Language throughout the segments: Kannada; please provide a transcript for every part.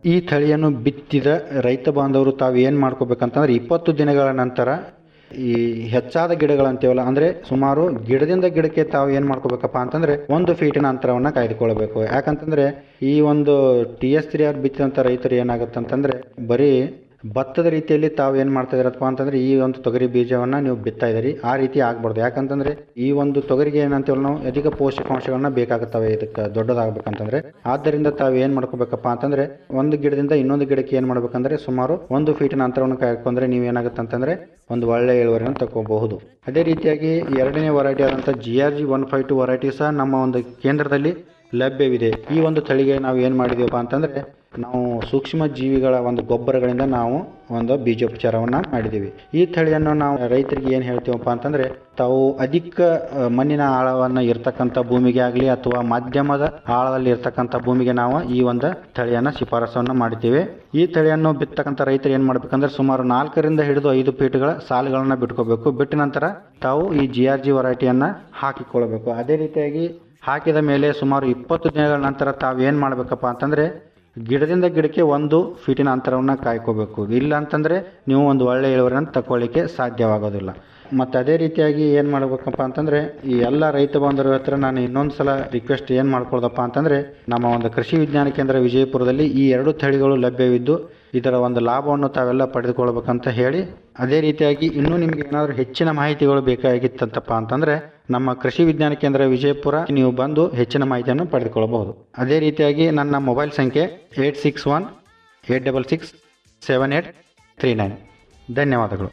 ಈ ತಳಿಯನ್ನು ಬಿತ್ತಿದ ರೈತ ಬಾಂಧವರು ತಾವು ಏನು ಮಾಡ್ಕೋಬೇಕಂತಂದ್ರೆ ಇಪ್ಪತ್ತು ದಿನಗಳ ನಂತರ ಈ ಹೆಚ್ಚಾದ ಗಿಡಗಳಂತೀವಲ್ಲ ಅಂದ್ರೆ ಸುಮಾರು ಗಿಡದಿಂದ ಗಿಡಕ್ಕೆ ತಾವು ಏನು ಮಾಡ್ಕೋಬೇಕಪ್ಪ ಅಂತಂದ್ರೆ ಒಂದು ಫೀಟಿನ ಅಂತರವನ್ನು ಕಾಯ್ದುಕೊಳ್ಬೇಕು ಯಾಕಂತಂದ್ರೆ ಈ ಒಂದು ಟಿ ಎಸ್ ತ್ರೀ ಆರ್ ಬಿತ್ತಿದಂಥ ರೈತರು ಏನಾಗುತ್ತೆ ಅಂತಂದ್ರೆ ಬರೀ ಭತ್ತದ ರೀತಿಯಲ್ಲಿ ತಾವು ಏನು ಮಾಡ್ತಾ ಇದ್ದೀರಪ್ಪ ಅಂತಂದ್ರೆ ಈ ಒಂದು ತೊಗರಿ ಬೀಜವನ್ನ ನೀವು ಬಿತ್ತಾ ಇದ್ದೀರಿ ಆ ರೀತಿ ಆಗ್ಬಾರ್ದು ಯಾಕಂತಂದ್ರೆ ಈ ಒಂದು ತೊಗರಿಗೆ ಏನಂತೀವಲ್ಲ ನಾವು ಅಧಿಕ ಪೋಷಕಾಂಶಗಳನ್ನ ಬೇಕಾಗುತ್ತವೆ ಇದಕ್ಕೆ ದೊಡ್ಡದಾಗಬೇಕಂತಂದ್ರೆ ಆದ್ದರಿಂದ ತಾವು ಏನು ಮಾಡ್ಕೋಬೇಕಪ್ಪ ಅಂತಂದ್ರೆ ಒಂದು ಗಿಡದಿಂದ ಇನ್ನೊಂದು ಗಿಡಕ್ಕೆ ಏನು ಮಾಡ್ಬೇಕಂದ್ರೆ ಸುಮಾರು ಒಂದು ಫೀಟಿನ ಅಂತರವನ್ನು ಕಾಯ್ಕೊಂಡ್ರೆ ನೀವು ಏನಾಗುತ್ತೆ ಅಂತಂದ್ರೆ ಒಂದು ಒಳ್ಳೆಯ ಇಳುವರಿಯನ್ನು ತಗೋಬಹುದು ಅದೇ ರೀತಿಯಾಗಿ ಎರಡನೇ ವರೈಟಿ ಆದಂಥ G R G one five two variety ಸಹ ನಮ್ಮ ಒಂದು ಕೇಂದ್ರದಲ್ಲಿ ಲಭ್ಯವಿದೆ ಈ ಒಂದು ತಳಿಗೆ ನಾವು ಏನು ಮಾಡಿದೀವಪ್ಪ ಅಂತಂದ್ರೆ ನಾವು ಸೂಕ್ಷ್ಮ ಜೀವಿಗಳ ಒಂದು ಗೊಬ್ಬರಗಳಿಂದ ನಾವು ಒಂದು ಬೀಜೋಪಚಾರವನ್ನ ಮಾಡಿದ್ದೀವಿ ಈ ತಳಿಯನ್ನು ನಾವು ರೈತರಿಗೆ ಏನು ಹೇಳ್ತೀವಪ್ಪ ಅಂತಂದ್ರೆ ತಾವು ಅಧಿಕ ಆ, ಮಣ್ಣಿನ ಆಳವನ್ನ ಇರ್ತಕ್ಕಂಥ ಭೂಮಿಗೆ ಆಗಲಿ ಅಥವಾ ಮಧ್ಯಮದ ಆಳದಲ್ಲಿ ಇರ್ತಕ್ಕಂಥ ಭೂಮಿಗೆ ನಾವು ಈ ಒಂದು ತಳಿಯನ್ನ ಶಿಫಾರಸನ್ನ ಮಾಡ್ತೀವಿ ಈ ತಳಿಯನ್ನು ಬಿತ್ತಕ್ಕಂಥ ರೈತರು ಏನು ಮಾಡ್ಬೇಕಂದ್ರೆ ಸುಮಾರು ನಾಲ್ಕರಿಂದ ಹಿಡಿದು ಐದು ಫೀಟ್ಗಳ ಸಾಲುಗಳನ್ನ ಬಿಟ್ಕೋಬೇಕು ಬಿಟ್ಟ ನಂತರ ತಾವು ಈ ಜಿ ಆರ್ ಜಿ ವರೈಟಿಯನ್ನ ಹಾಕಿಕೊಳ್ಬೇಕು ಅದೇ ರೀತಿಯಾಗಿ ಹಾಕಿದ ಮೇಲೆ ಸುಮಾರು ಇಪ್ಪತ್ತು ದಿನಗಳ ನಂತರ ತಾವು ಏನು ಮಾಡಬೇಕಪ್ಪ ಅಂತಂದ್ರೆ ಗಿಡದಿಂದ ಗಿಡಕ್ಕೆ ಒಂದು ಫೀಟಿನ ಅಂತರವನ್ನು ಕಾಯ್ಕೋಬೇಕು ಇಲ್ಲ ಅಂತಂದ್ರೆ ನೀವು ಒಂದು ಒಳ್ಳೆ ಇಳುವರಿಯನ್ನು ತಗೊಳ್ಳಿಕ್ಕೆ ಸಾಧ್ಯವಾಗೋದಿಲ್ಲ ಮತ್ತು ಅದೇ ರೀತಿಯಾಗಿ ಏನು ಮಾಡ್ಬೇಕಪ್ಪ ಅಂತಂದ್ರೆ ಈ ಎಲ್ಲ ರೈತ ಬಾಂಧವರ ಹತ್ರ ನಾನು ಇನ್ನೊಂದು ಸಲ ರಿಕ್ವೆಸ್ಟ್ ಏನು ಮಾಡ್ಕೊಳ್ಳೋದಪ್ಪ ಅಂತಂದ್ರೆ ನಮ್ಮ ಒಂದು ಕೃಷಿ ವಿಜ್ಞಾನ ಕೇಂದ್ರ ವಿಜಯಪುರದಲ್ಲಿ ಈ ಎರಡು ತಳಿಗಳು ಲಭ್ಯವಿದ್ದು ಇದರ ಒಂದು ಲಾಭವನ್ನು ತಾವೆಲ್ಲ ಪಡೆದುಕೊಳ್ಬೇಕಂತ ಹೇಳಿ ಅದೇ ರೀತಿಯಾಗಿ ಇನ್ನೂ ನಿಮ್ಗೆ ಏನಾದರೂ ಹೆಚ್ಚಿನ ಮಾಹಿತಿಗಳು ಬೇಕಾಗಿತ್ತಂತಪ್ಪ ಅಂತಂದ್ರೆ ನಮ್ಮ ಕೃಷಿ ವಿಜ್ಞಾನ ಕೇಂದ್ರ ವಿಜಯಪುರ ನೀವು ಬಂದು ಹೆಚ್ಚಿನ ಮಾಹಿತಿಯನ್ನು ಪಡೆದುಕೊಳ್ಳಬಹುದು ಅದೇ ರೀತಿಯಾಗಿ ನನ್ನ ಮೊಬೈಲ್ ಸಂಖ್ಯೆ eight six one eight double six seven eight three nine ಧನ್ಯವಾದಗಳು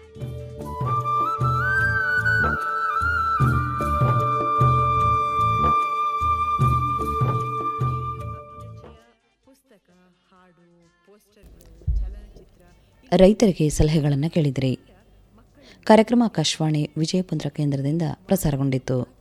ರೈತರಿಗೆ ಸಲಹೆಗಳನ್ನು ಕೇಳಿದಿರಿ ಕಾರ್ಯಕ್ರಮ ಆಕಾಶವಾಣಿ ವಿಜಯಪುರ ಕೇಂದ್ರದಿಂದ ಪ್ರಸಾರಗೊಂಡಿತು